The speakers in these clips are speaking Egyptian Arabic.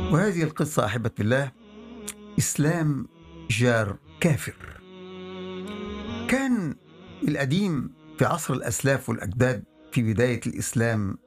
وهذه القصة أحبة الله إسلام جار كافر كان القديم في عصر الأسلاف والأجداد في بداية الإسلام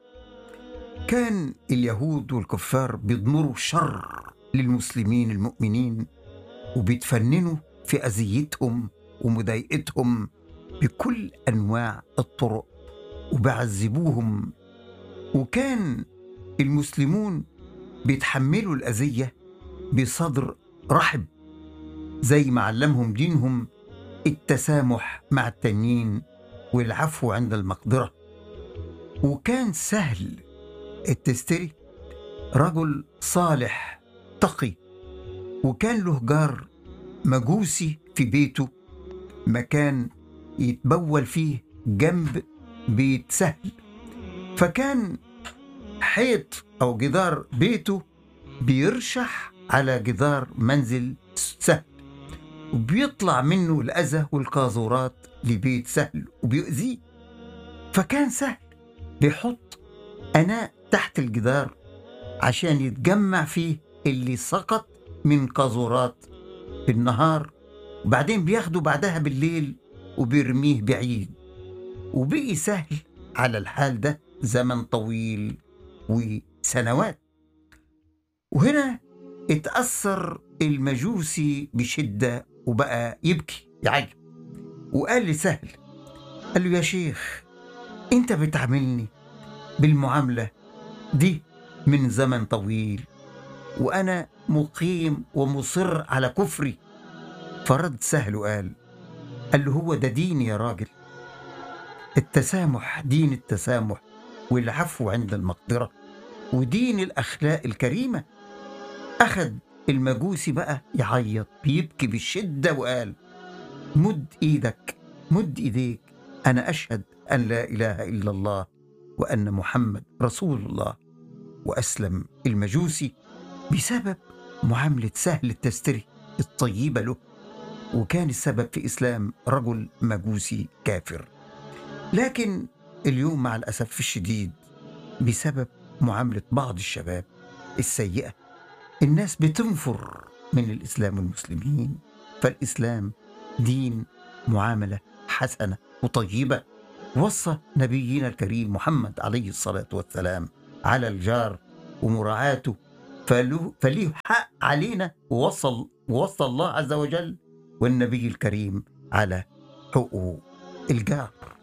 كان اليهود والكفار بيضمروا شر للمسلمين المؤمنين وبيتفننوا في أذيتهم ومضايقتهم بكل أنواع الطرق وبعذبوهم وكان المسلمون بيتحملوا الأذية بصدر رحب زي ما علمهم دينهم التسامح مع التانيين والعفو عند المقدرة وكان سهل التستري رجل صالح تقي وكان له جار مجوسي في بيته مكان يتبول فيه جنب بيت سهل فكان حيط أو جدار بيته بيرشح على جدار منزل سهل وبيطلع منه الأذى والقاذورات لبيت سهل وبيؤذيه فكان سهل بيحط أناء تحت الجدار عشان يتجمع فيه اللي سقط من قاذورات بالنهار وبعدين بياخده بعدها بالليل وبيرميه بعيد وبقي سهل على الحال ده زمن طويل وسنوات وهنا اتأثر المجوسي بشدة وبقى يبكي يعيط وقال لسهل قال له يا شيخ انت بتعاملني بالمعاملة دي من زمن طويل وأنا مقيم ومصر على كفري فرد سهل وقال قال له هو ده دين يا راجل التسامح دين التسامح والعفو عند المقدرة ودين الأخلاق الكريمة أخذ المجوسي بقى يعيط بيبكي بالشدة وقال مد إيدك مد إيديك أنا أشهد أن لا إله إلا الله وأن محمد رسول الله وأسلم المجوسي بسبب معاملة سهل التستري الطيبة له وكان السبب في إسلام رجل مجوسي كافر لكن اليوم مع الأسف الشديد بسبب معاملة بعض الشباب السيئة الناس بتنفر من الإسلام والمسلمين فالإسلام دين معاملة حسنة وطيبة وصى نبينا الكريم محمد عليه الصلاة والسلام على الجار ومراعاته فله فليه حق علينا ووصل ووصى الله عز وجل والنبي الكريم على حقوق الجار